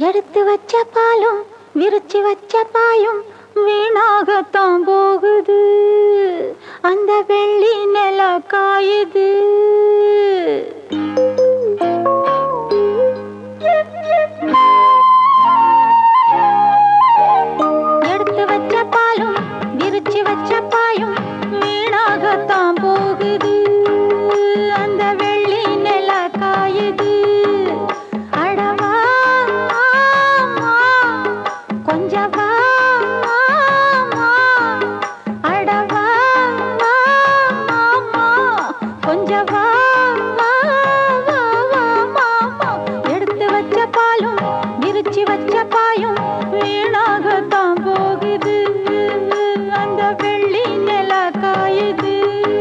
எடுத்து வச்ச பாலும் விரிச்சு வச்ச பாயும் வீணாகத்தான் போகுது அந்த வெள்ளி நில காயுது எடுத்து வச்ச பாலும் விரிச்சு வச்ச பாயும் வீணாகத்தான் போகுது அந்த வெள்ளி நில காயுது அடவா கொஞ்சம் வா அடவா கொஞ்சம் வா எடுத்து வச்ச பாலும் விரிச்சு வச்ச பாயும் வீணாகத்தான் போகுது அந்த வெள்ளி நில காயுது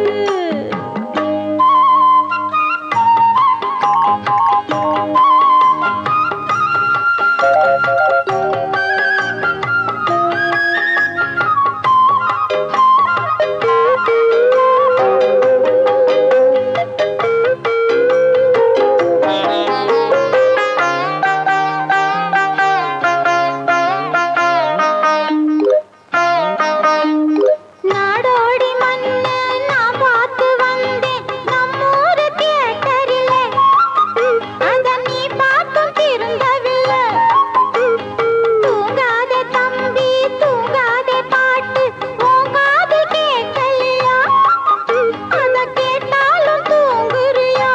நாடோடி மண்ணு நான் பார்த்து வந்தேன் நம்மூரு தியேட்டரிலே அத நீ பார்த்தும் திருந்தவில்லை தூங்காதே தம்பி தூங்காதே பாட்டு உன் காது கேட்கலையா அத கேட்டாலும் தூங்குறியா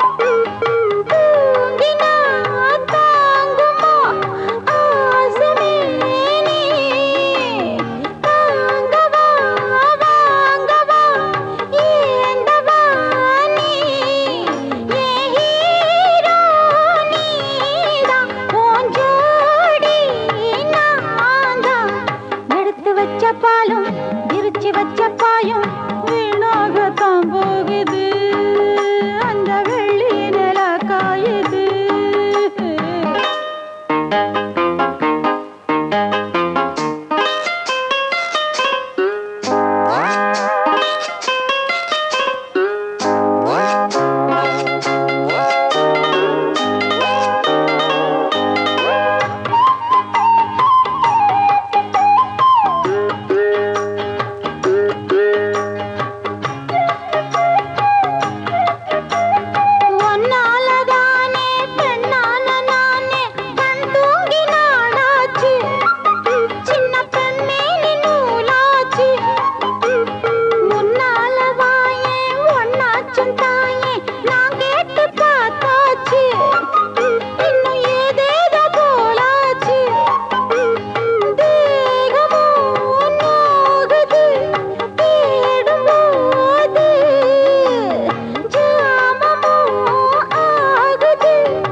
தூங்கினா தாங்குமா ஆசமே நீ தாங்கவா வாங்கவா ஏந்தவா நீ ஏ ஹீரோ நீதான் உன் ஜோடி நான்தான் எடுத்து வச்ச பாலும் விரிச்சு வச்ச பாயும் வீணாகத்தான் போகுது அந்த வெள்ளி நில காயுது ஒன்னாலதானே பெண்ணான நானே கண் தூங்கி நாளாச்சு சின்ன பெண்ணே நீ நூலாச்சு முன்னால வாயே ஒன்னாச்சும் தாயே நான் கேட்டு பார்த்தாச்சு இன்னும் ஏதேதோ போலாச்சு தேகமோ நோகுது தேடும்போது ஜாமமோ ஆகுது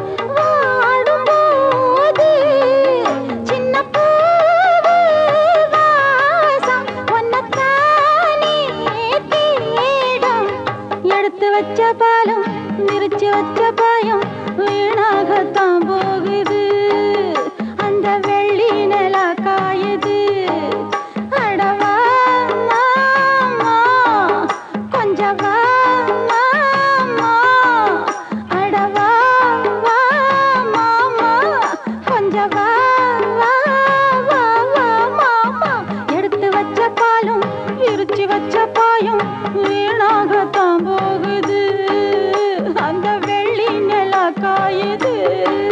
வாடும்போது சின்ன பூவு வாசம் உன்னைத்தானே தேடும் எடுத்து வச்ச பாலும் விரிச்சு வச்ச பாயும் வீணாகத்தான் போகுது அந்த வெள்ளி நில காயுது அடவா மாமா கொஞ்சம் வா மாமா அடவா வா மாமா கொஞ்சம் வா வா வா வா மாமா எடுத்து வச்ச பாலும் விரிச்சு வச்ச பாயும் வீணாகத்தான் போகுது அந்த வெள்ளி நில காயுது